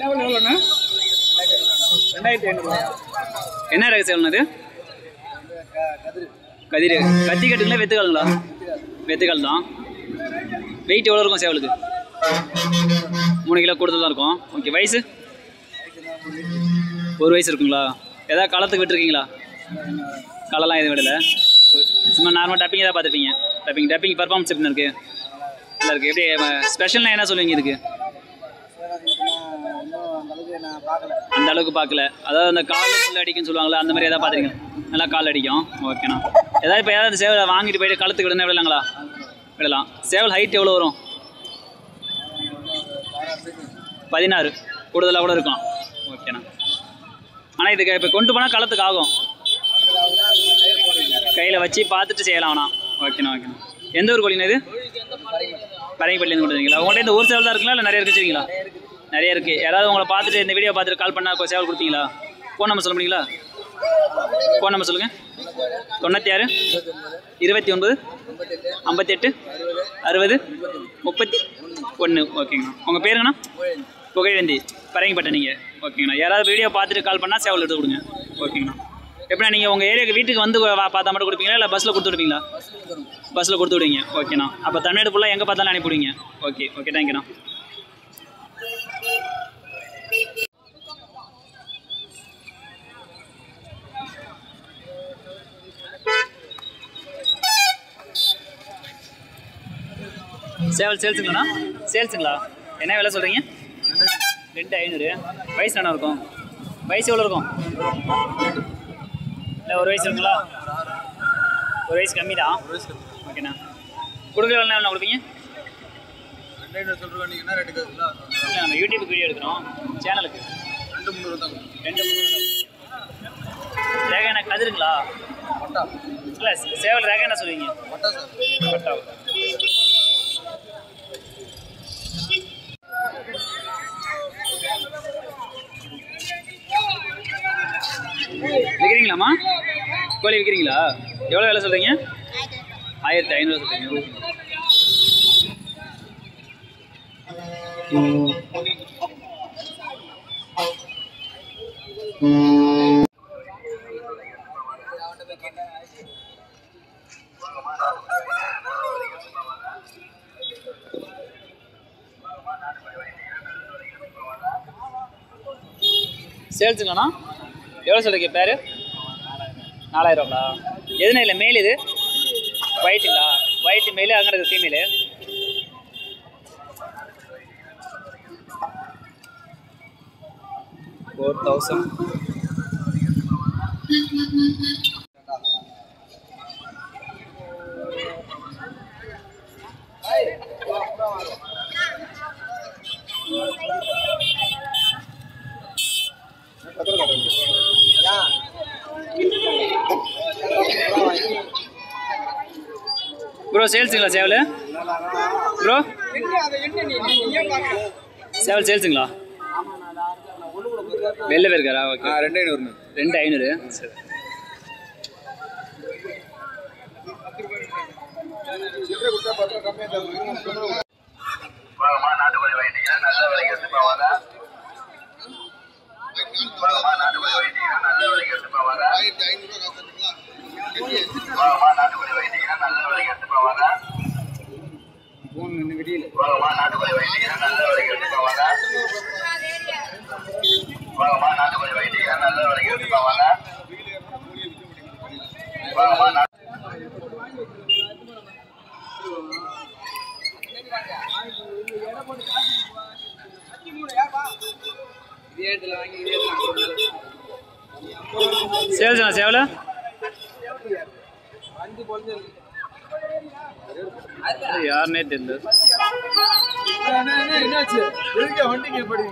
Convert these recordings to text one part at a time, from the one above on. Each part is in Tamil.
சேவல் எவ்வளோண்ணா ரெண்டாயிரத்தி ஐநூறுரூவா என்ன ரக சேவல்ண்ணா இது கதிர் கத்தி கட்டுங்களா வெத்துக்காலுங்களா வெத்துக்கால் தான் வெயிட் எவ்வளோ இருக்கும் சேவலுக்கு மூணு கிலோ கூடுதல் தான் இருக்கும் ஓகே வயசு ஒரு வயசு இருக்குங்களா ஏதாவது களத்துக்கு விட்டுருக்கீங்களா களம்லாம் எதுவும் விடல சும்மா நார்மல் டப்பிங் ஏதாவது பார்த்துருப்பீங்க டப்பிங் டப்பிங் பர்ஃபார்மன்ஸ் எப்படி இருக்கு நல்லா இருக்கு எப்படி ஸ்பெஷல்னா என்ன சொல்லுவீங்க இதுக்கு அந்த அளவுக்கு பார்க்கல அதாவது அந்த கால் முள்ள அடிக்குன்னு சொல்லுவாங்களா அந்த மாதிரி ஏதாவது பார்த்துருக்கீங்க நல்லா கால் அடிக்கும் ஓகேண்ணா ஏதாவது இப்போ ஏதாவது சேவலை வாங்கிட்டு போயிட்டு களத்துக்கு விடணும் விடலாங்களா விடலாம் சேவல் ஹைட் எவ்வளோ வரும் பதினாறு கூடுதலாக கூட இருக்கும் ஓகேண்ணா ஆனால் இதுக்கு இப்போ கொண்டு போனால் களத்துக்கு ஆகும் கையில் வச்சு பார்த்துட்டு செய்யலாம்ண்ணா ஓகேண்ணா ஓகேண்ணா எந்த ஊர் கோழிண்ணா இது பரங்கிப்பட்டிலேருந்து கொண்டு வந்தீங்களா உங்கள்கிட்ட இந்த ஊர் சேவல் தான் இருக்குங்களா இல்லை நிறைய இருக்கு வச்சுருக்கீங்களா நிறைய இருக்குது யாராவது உங்களை பார்த்துட்டு இந்த வீடியோ பார்த்துட்டு கால் பண்ணால் சேவல் கொடுப்பீங்களா ஃபோன் நம்பர் சொல்ல முடியுங்களா ஃபோன் நம்பர் சொல்லுங்கள் தொண்ணூற்றி ஆறு இருபத்தி ஒன்பது ஐம்பத்தெட்டு அறுபது முப்பத்தி ஒன்று ஓகேங்கண்ணா உங்கள் பேருங்கண்ணா புகைவந்தி பரங்கிப்பட்டை நீங்கள் ஓகேங்கண்ணா யாராவது வீடியோ பார்த்துட்டு கால் பண்ணால் சேவல் எடுத்து கொடுங்க ஓகேங்கண்ணா எப்படிண்ணா நீங்கள் உங்கள் ஏரியாவுக்கு வீட்டுக்கு வந்து வா- பார்த்தா மட்டும் கொடுப்பீங்களா இல்லை பஸ்ஸில் கொடுத்து விடுவீங்களா பஸ்ஸில் கொடுத்து விடுவீங்க ஓகேண்ணா அப்போ தமிழ்நாடு ஃபுல்லாக எங்கே பார்த்தாலும் அனுப்பிவிடுங்க ஓகே ஓகே தேங்க்யூண்ணா சேவல் சேல்ஸுங்களாண்ணா சேல்ஸுங்களா என்ன விலை சொல்கிறீங்க ரெண்டு ஐநூறு வயசு என்ன இருக்கும் வயசு எவ்வளோ இருக்கும் இல்லை ஒரு வயசு இருக்குங்களா ஒரு வயசு கம்மி தான் ஓகேண்ணா கொடுக்குற வேலை என்ன கொடுப்பீங்க இல்லை நம்ம யூடியூபுக்கு வீடியோ எடுக்கிறோம் சேனலுக்கு ரெண்டு மூணு ரேகா என்ன கதிருங்களா இல்லை சேவல் ரேகா என்ன சொல்லுவீங்க பட்டா விற்கிறீங்களாம்மா கோழி விற்கிறீங்களா எவ்வளோ விலை சொல்கிறீங்க ஆயிரத்தி ஐநூறு சொல்கிறீங்க சேல்ஸுங்களாண்ணா எவ்வளோ சொல்கிறீங்க பேர் நாலாயிரம்ங்களா எதுனா இல்லை மேல் இது ஒயிட்டுங்களா ஒயிட் மேலு அங்கே இருக்குது ஃபீமேலு ஃபோர் தௌசண்ட் ப்ரோ சேல்ஸுங்களா சேவல் ப்ரோ சேவல் சேல்ஸுங்களா வெளில போயிருக்காரா ஓகே ரெண்டு ஐநூறு ரெண்டு ஐநூறு சரி ஃபோன் நின்று வெளியில் சேல்ஸுங்களா சேவல் யாருன்னே தெரியல என்னாச்சு எதுக்கு வண்டிக்கு எப்படி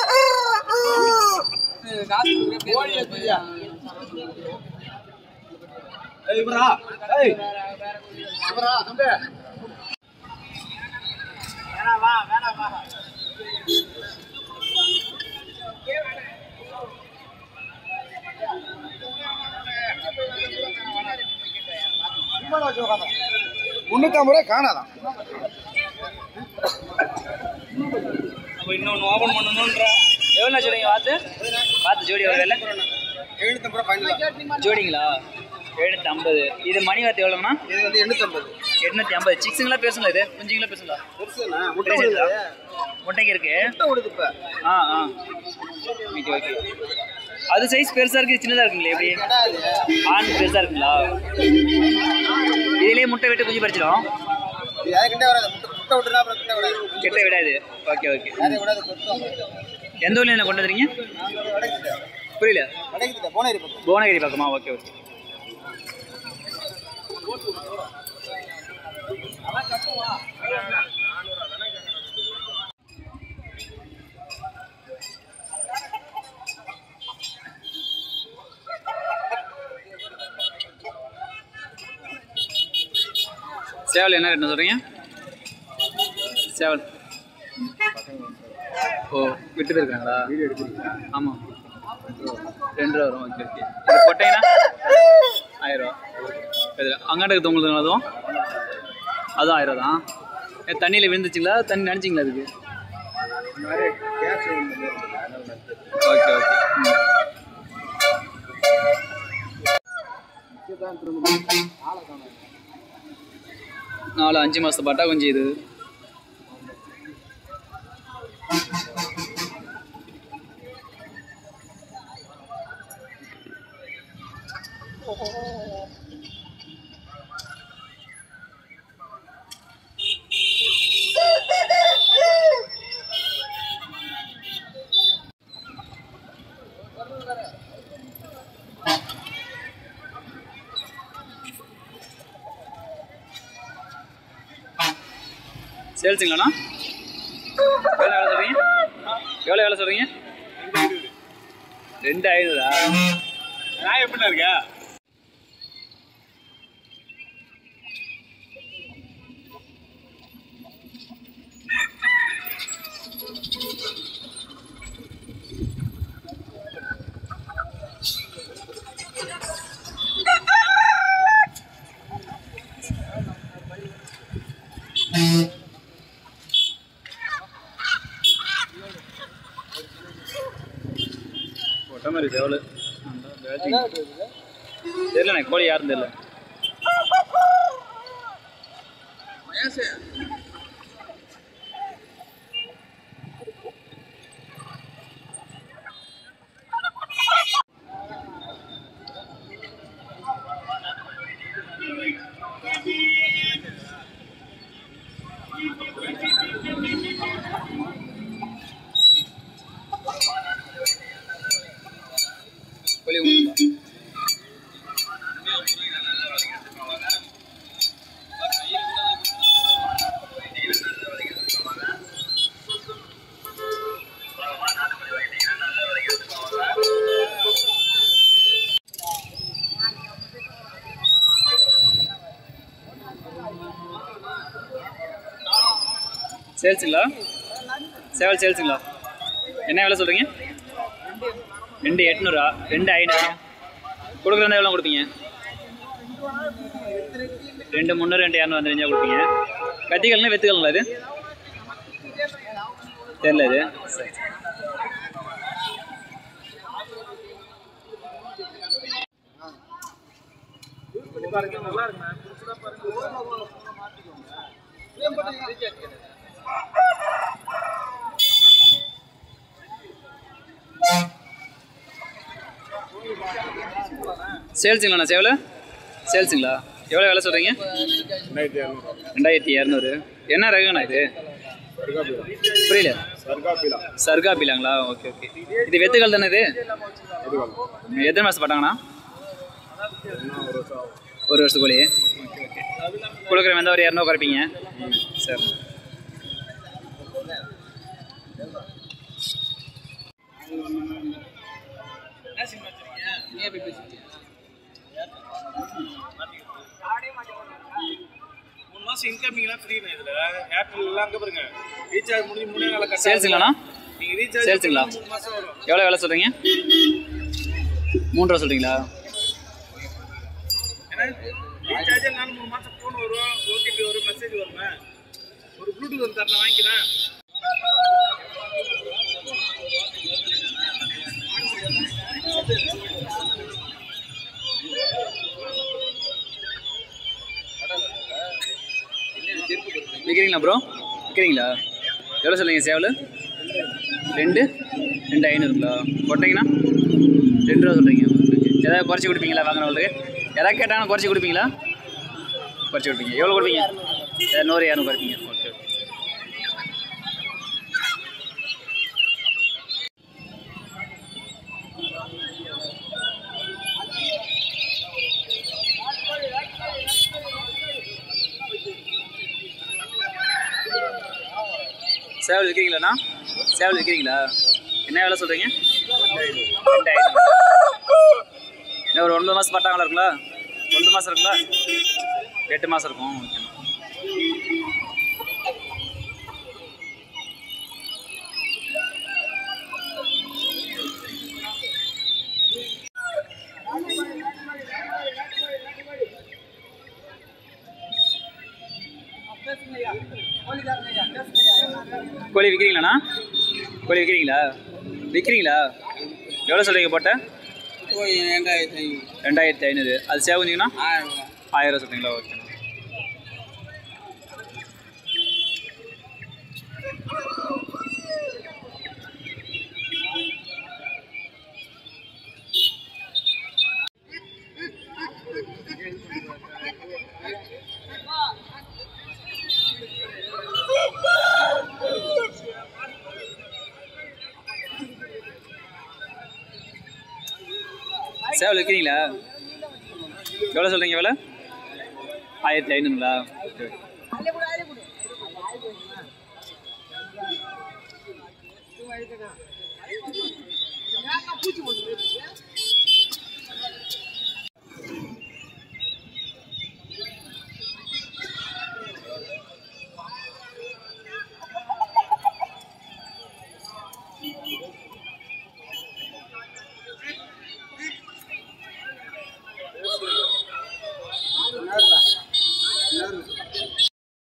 முன்னூத்தம்பது ரூபாய் காணாதான் இன்னொன்று ஓப்பன் பண்ணணுன்ற எவ்வளோ சொல்றீங்க வாத்து வாத்து ஜோடி எவ்வளோ விலை எழுநூத்தம்பது ரூபா ஃபைனல் ஜோடிங்களா எழுநூற்றி ஐம்பது இது மணி வாத்து எவ்வளோங்கண்ணா இது வந்து எண்ணூத்தம்பது எண்ணூற்றி ஐம்பது சிக்ஸுங்களா பேசுங்களா இது குஞ்சுங்களா பேசுங்களா பெருசுண்ணா முட்டை பெரிய விடுது size ஆ? முட்டைக்கு இருக்கு முட்டை விடுது இப்போ ஆ ஆ ஓகே ஓகே அது சைஸ் பெருசாக இருக்குது சின்னதாக இருக்குங்களே எப்படி ஆண் பெருசாக இருக்குங்களா இதுலேயே முட்டை விட்டு குஞ்சு பறிச்சிடும் இது யாருக்கிட்டே வராது முட்டை முட்டை விட்டுனா அப்புறம் கிட்ட விடாது கிட்ட விடாது ஓகே ஓகே யாரையும் விடாது கொத்தும் எந்த ஊர்ல என்ன கொண்டு வந்துறீங்க நாங்கள் வடக்கிட்ட புரியல வடக்கிட்ட போனேரி பக்கம் புவனகிரி பக்கமா ஓகே ஓகே சேவல் என்ன ரேட்னு சொல்கிறீங்க சேவல் ஓ விட்டு இருக்காங்களா வீடியோ எடுக்கிறீங்களா ஆமாம் ரெண்டு ரூபா வரும் ஓகே ஓகே இது கொட்டைனா ஆயிரம் ரூபா இதில் அங்காண்ட இருக்குது உங்களுக்கு அதுவும் அதுவும் ஆயிரம் தான் ஏ தண்ணியில் விழுந்துச்சுங்களா தண்ணி நினச்சிங்களா அதுக்கு இந்த மாதிரி கேஸ் ஓகே ஓகே ம் நாலு அஞ்சு மாதத்து பாட்டா கொஞ்சம் இது சேல்ஸுங்களாண்ணா எவ்வளோ வேலை சொல்கிறீங்க எவ்வளோ வேலை சொல்கிறீங்க ரெண்டு ஐநூறா நான் எப்படிண்ணா இருக்கா கொட்டை மாதிரி சேவல் தெரியலண்ணே கோழி யாரும் தெரியல கோழி உங்களுக்கு சேல்ஸுங்களா சேவல் சேல்ஸுங்களா என்ன விலை சொல்கிறீங்க ரெண்டு எட்நூறா ரெண்டு ஐநூறு கொடுக்குறதா எவ்வளோ கொடுப்பீங்க ரெண்டு முந்நூறு ரெண்டு இரநூறு அந்த ரேஞ்சாக கொடுப்பீங்க கத்திக்கல்னா வெத்துக்கல்ங்களா இது தெரியல இது நல்லா இருக்குண்ணா சேல்ஸுங்களாண்ணா சேவல் சேல்ஸுங்களா எவ்வளோ விலை சொல்கிறீங்க ரெண்டாயிரத்தி இரநூறு ரெண்டாயிரத்தி இரநூறு என்ன ரகங்கண்ணா இது புரியல சர்காப்பிலா சர்கா பீலாங்களா ஓகே ஓகே இது வெத்துக்கல் தானே இது எதுவாங்க எத்தனை மாதம் பட்டாங்கண்ணா இன்னும் ஒரு வருஷம் ஆகும் ஒரு வருஷத்து கோழி கொடுக்குற வந்தால் ஒரு இரநூறு குறைப்பீங்க சரி மூணு மாசம் இன்கமிங்லாம் ஃப்ரீ இதுல ஏர்டெல் எல்லாம் அங்க பாருங்க ரீசார்ஜ் முடிஞ்சு மூணே நாள் கட்ட சேல்ஸுங்களாண்ணா நீங்க ரீசார்ஜ் சேல்ஸுங்களா மூணு மாசம் வரும் எவ்வளோ வேலை சொல்கிறீங்க மூணு ரூபா சொல்கிறீங்களா ஏன்னா ரீசார்ஜ் நாலு மூணு மாசம் ஃபோன் வரும் ஓடிபி வரும் மெசேஜ் வருமே ஒரு ப்ளூடூத் வந்து தரலாம் வாங்கிக்கிறேன் விற்கிறீங்களா ப்ரோ விற்கிறீங்களா எவ்வளோ சொல்லுங்க சேவல் ரெண்டு ரெண்டு ஐநூறுங்களா போட்டிங்கன்னா ரெண்டு ரூபா சொல்கிறீங்க ஏதாவது குறைச்சி கொடுப்பீங்களா வாங்கினவங்களுக்கு யாராவது கேட்டாங்கன்னா குறைச்சி கொடுப்பீங்களா குறைச்சி கொடுப்பீங்க எவ்வளோ கொடுப்பீங்க இரநூறு இரநூறு குறைப்பீங்க ஓகே சேவல் விற்கிறீங்களாண்ணா சேவல் விற்கிறீங்களா என்ன வேலை சொல்கிறீங்க ரெண்டு ஐநூறு இன்னும் ஒரு ஒன்பது மாதம் பட்டாங்களா இருக்குங்களா ஒன்பது மாதம் இருக்குங்களா எட்டு மாதம் இருக்கும் ஓகேண்ணா கோழி விற்கிறீங்களாண்ணா கோழி விற்கிறீங்களா விற்கிறீங்களா எவ்வளோ சொல்கிறீங்க போட்ட ரெண்டாயிரத்தி ஐநூறு அது சேவந்தீங்கன்னா ஆயிரம் ரூபா சொல்கிறீங்களா ஓகே சேவல் விற்கிறீங்களா எவ்வளோ சொல்கிறீங்க எவ்வளோ ஆயிரத்தி ஐநூறுங்களா ஓகே பூச்சி போட்டு